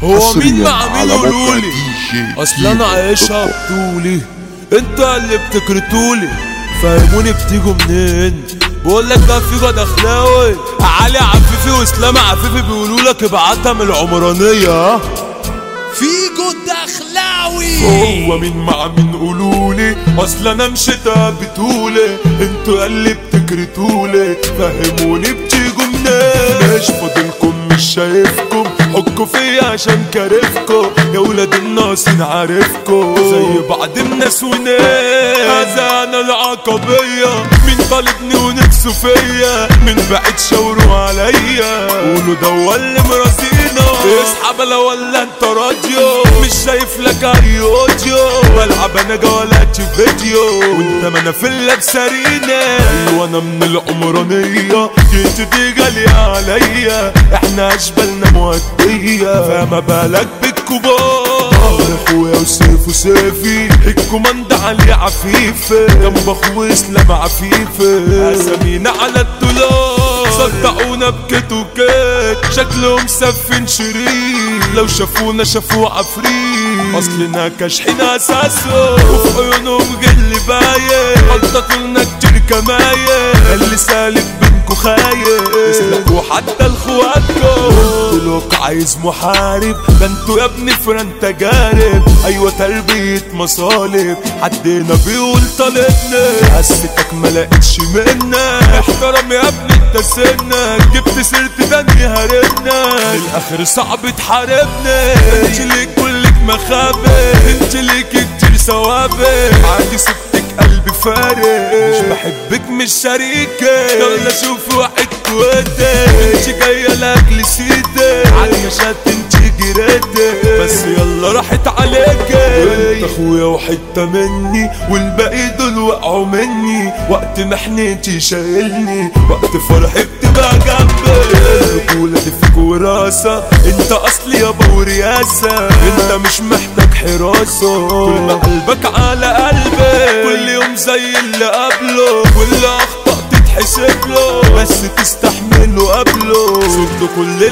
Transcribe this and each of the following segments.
هو مين حصرياً مع مين على موقع قولولي دي جي اصل انا عايشها بطولي انتوا اللي بتكرتولي فهموني بتيجوا منين بقول لك ده في جد اخلاوي علي عفيفي واسلام عفيفي بيقولوا لك ابعتها من العمرانيه ها فيجو الدخلاوي هو مين مع مين قولولي اصل انا مشيت بتولي انتوا اللي بتكرتولي فهموني بتيجوا منين مش فاضلكم مش شايفكم حكوا فيا عشان كارفكم يا ولاد الناصين عارفكم زي بعض الناس وناس هذا انا العقبية مين طالبني ونفسه فيا من بعيد شاوروا عليا قولوا ده هو اللي مرازينا اسحب انا ولا انت راديو مش شايف لك اي اوديو بلعب انا جولات فيديو وانت ما انا في اللبسارينا ايوه انا من العمرانية جيت دي جالية عليا احنا اشبالنا مودية فما بالك بالكبار ظهر اخويا وسيف وسيفي الكوماند علي عفيفة جنب اخويا اسلام عفيفة اسامينا على الدولار صدقونا بكت وكت شكلهم سفين شريك لو شافونا شافوا عفريت اصلنا كاشحين اساسه وفي عيونهم غل باين خططوا لنا كتير كماية اللي سالك بينكو خايف اسلقوا حتى اخواتكم قلتلك عايز محارب ده انتوا يا ابني فران تجارب ايوه تربية مصالب حدنا بيقول طالبنا حسيتك ما لقيتش منا احترم يا ابني انت سنك جبت سيرتي تاني هربنا الاخر صعب تحاربنا انت ليك كلك مخابة انت ليك كتير ثوابت عادي سبتك قلبي فارق مش بحبك مش شريكة يلا شوف واحد كويتي انت جاية لاجل سيدي عليا شات انت جريتي بس يلا راحت عليك انت اخويا وحتة مني والباقي دول وقعوا مني وقت محنتي شايلني وقت فرحي بتبقى جنبي الرجولة دي فيك وراثة انت اصلي يابا ورياسة انت مش محتاج حراسة طول ما قلبك على قلبي كل يوم زي اللي قبله كل اخطاء تتحسب له بس تستحمله قبله صد كل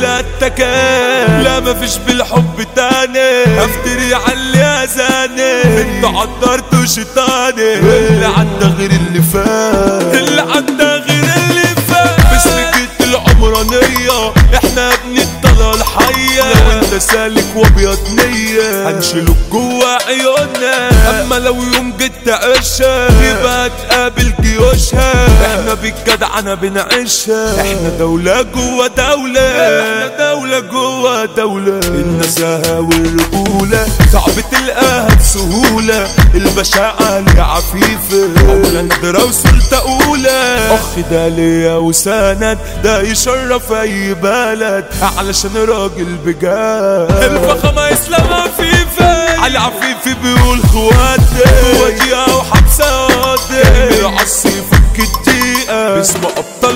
الاتكال لا مفيش بالحب تاني افتري على اللي اذاني انت عطرت شيطاني اللي عدى غير اللي فات اللي عدى غير اللي فات بس جيت العمرانية احنا ابن الطلال الحية لو انت سالك وابيض نية هنشيلك جوا عيوننا اما لو يوم جيت تعيشها يبقى تقابل جيوشها احنا بالجدعنة بنعيشها احنا دولة جوا دولة احنا دولة جوا دولة النزاهة والرجولة صعب تلقاها بسهولة البشاعة اللي عفيفة عملة نادرة وسلطة أولى أخ ده ليا وسند ده يشرف أي بلد علشان راجل بجد الفخامة إسلام عفيفة علي عفيفي بيقول خواتي وديعة وحبسة قاضي عالصيف الدقيقة باسم أبطال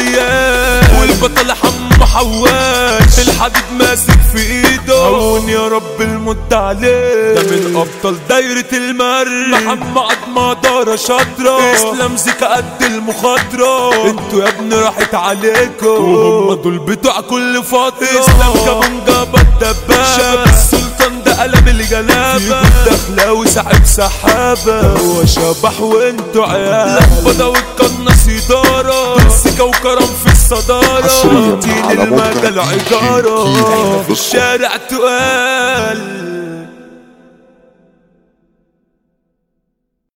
جبريان والبطل حم حواش الحديد ماسك في ايده هون يا رب المد عليه ده من ابطال دايرة المر محمد مقدرة شاطرة اسلام زكا قد المخاطرة انتوا يا ابني راحت عليكم وهم دول بتوع كل فترة اسلام كمان جاب الدبابة شباب السلطان ده قلم الجنابة داخلة سحب سحابة هو شبح وانتوا عيال لمبة والقناص إدارة سكة وكرم في الصدارة حصرياً تين على موقع المدى العجارة دي جي احنا في الشارع تقال